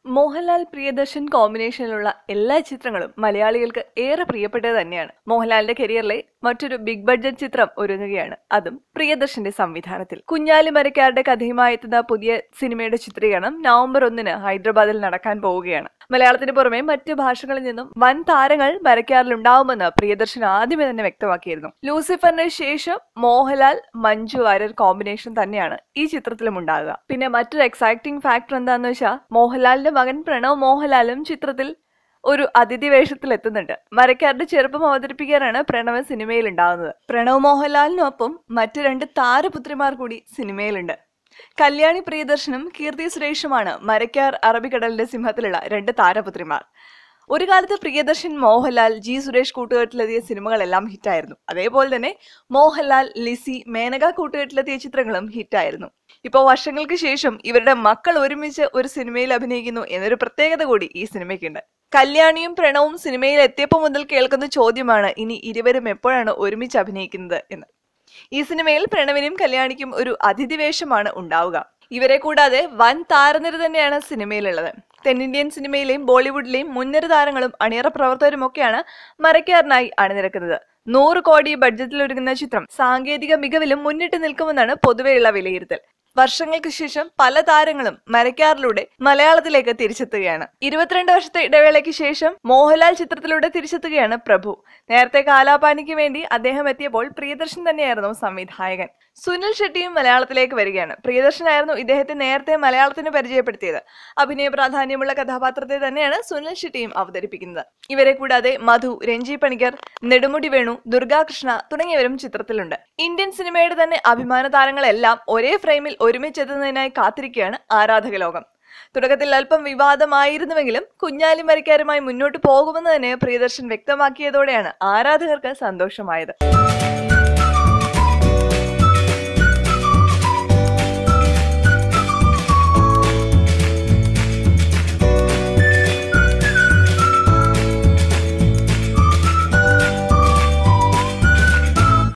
മോഹൻലാൽ പ്രിയദർശൻ കോമ്പിനേഷനിലുള്ള എല്ലാ ചിത്രങ്ങളും മലയാളികൾക്ക് ഏറെ പ്രിയപ്പെട്ടത് തന്നെയാണ് മോഹൻലാലിന്റെ കരിയറിലെ മറ്റൊരു ബിഗ് ബഡ്ജറ്റ് ചിത്രം ഒരുങ്ങുകയാണ് അതും പ്രിയദർശന്റെ സംവിധാനത്തിൽ കുഞ്ഞാലി മരക്കാരുടെ കഥയുമായി എത്തുന്ന പുതിയ സിനിമയുടെ ചിത്രീകരണം നവംബർ ഒന്നിന് ഹൈദരാബാദിൽ നടക്കാൻ പോവുകയാണ് മലയാളത്തിന് പുറമെ മറ്റ് ഭാഷകളിൽ നിന്നും വൻ താരങ്ങൾ മരക്കാറിൽ ഉണ്ടാവുമെന്ന് പ്രിയദർശൻ ആദ്യമേ തന്നെ വ്യക്തമാക്കിയിരുന്നു ലൂസിഫറിന് ശേഷം മോഹൻലാൽ മഞ്ജു വാര്യർ കോമ്പിനേഷൻ തന്നെയാണ് ഈ ചിത്രത്തിലും ഉണ്ടാകുക പിന്നെ മറ്റൊരു എക്സൈറ്റിംഗ് ഫാക്ടർ എന്താണെന്ന് വെച്ചാൽ മോഹൻലാലിന്റെ മകൻ പ്രണവ് മോഹൻലാലും ചിത്രത്തിൽ ഒരു അതിഥി വേഷത്തിൽ എത്തുന്നുണ്ട് മരക്കാരുടെ ചെറുപ്പം അവതരിപ്പിക്കാനാണ് പ്രണവ് സിനിമയിൽ ഉണ്ടാകുന്നത് പ്രണവ് മോഹൻലാലിനൊപ്പം മറ്റു രണ്ട് താരപുത്രിമാർ കൂടി സിനിമയിലുണ്ട് കല്യാണി പ്രിയദർശനും കീർത്തി സുരേഷുമാണ് മരക്കാർ അറബിക്കടലിന്റെ സിംഹത്തിലുള്ള രണ്ട് താരപുത്രിമാർ ഒരു കാലത്ത് പ്രിയദർശൻ മോഹൻലാൽ ജി സുരേഷ് കൂട്ടുകെട്ടിലെത്തിയ സിനിമകളെല്ലാം ഹിറ്റായിരുന്നു അതേപോലെ തന്നെ മോഹൻലാൽ ലിസി മേനക കൂട്ടുകെട്ടിലെത്തിയ ചിത്രങ്ങളും ഹിറ്റായിരുന്നു ഇപ്പോൾ വർഷങ്ങൾക്ക് ശേഷം ഇവരുടെ മക്കൾ ഒരുമിച്ച് ഒരു സിനിമയിൽ അഭിനയിക്കുന്നു എന്നൊരു പ്രത്യേകത കൂടി ഈ സിനിമയ്ക്കുണ്ട് കല്യാണിയും പ്രണവും സിനിമയിൽ എത്തിയപ്പോൾ മുതൽ കേൾക്കുന്ന ചോദ്യമാണ് ഇനി ഇരുവരും എപ്പോഴാണ് ഒരുമിച്ച് അഭിനയിക്കുന്നത് എന്ന് ഈ സിനിമയിൽ പ്രണവിനും കല്യാണിക്കും ഒരു അതിഥി വേഷമാണ് ഉണ്ടാവുക ഇവരെ കൂടാതെ വൻ താരനിര തന്നെയാണ് സിനിമയിലുള്ളത് തെന്നിന്ത്യൻ സിനിമയിലെയും ബോളിവുഡിലെയും മുൻനിര താരങ്ങളും അണിയറ പ്രവർത്തകരും ഒക്കെയാണ് മരക്കാരനായി അണിനിരക്കുന്നത് നൂറ് കോടി ബഡ്ജറ്റിൽ ഒരുങ്ങുന്ന ചിത്രം സാങ്കേതിക മികവിലും മുന്നിട്ട് നിൽക്കുമെന്നാണ് പൊതുവെയുള്ള വിലയിരുത്തൽ വർഷങ്ങൾക്ക് ശേഷം പല താരങ്ങളും മരക്കാറിലൂടെ മലയാളത്തിലേക്ക് തിരിച്ചെത്തുകയാണ് ഇരുപത്തിരണ്ട് വർഷത്തെ ഇടവേളയ്ക്ക് ശേഷം മോഹൻലാൽ ചിത്രത്തിലൂടെ തിരിച്ചെത്തുകയാണ് പ്രഭു നേരത്തെ കാലാപാനിക്ക് വേണ്ടി അദ്ദേഹം എത്തിയപ്പോൾ പ്രിയദർശൻ തന്നെയായിരുന്നു സംവിധായകൻ സുനിൽ ഷെട്ടിയും മലയാളത്തിലേക്ക് വരികയാണ് പ്രിയദർശനായിരുന്നു ഇദ്ദേഹത്തെ നേരത്തെ മലയാളത്തിന് പരിചയപ്പെടുത്തിയത് അഭിനയ പ്രാധാന്യമുള്ള കഥാപാത്രത്തെ തന്നെയാണ് സുനിൽ ഷെട്ടിയും അവതരിപ്പിക്കുന്നത് ഇവരെ കൂടാതെ മധു രഞ്ജി പണിക്കർ നെടുമുടി വേണു ദുർഗാകൃഷ്ണ തുടങ്ങിയവരും ചിത്രത്തിലുണ്ട് ഇന്ത്യൻ സിനിമയുടെ തന്നെ അഭിമാന താരങ്ങളെല്ലാം ഒരേ ഫ്രെയിമിൽ ഒരുമിച്ചെത്തുന്നതിനായി കാത്തിരിക്കുകയാണ് ആരാധക ലോകം തുടക്കത്തിൽ അല്പം വിവാദമായിരുന്നുവെങ്കിലും കുഞ്ഞാലി മരിക്കാരുമായി മുന്നോട്ട് പോകുമെന്ന് തന്നെ പ്രിയദർശൻ വ്യക്തമാക്കിയതോടെയാണ് ആരാധകർക്ക് സന്തോഷമായത്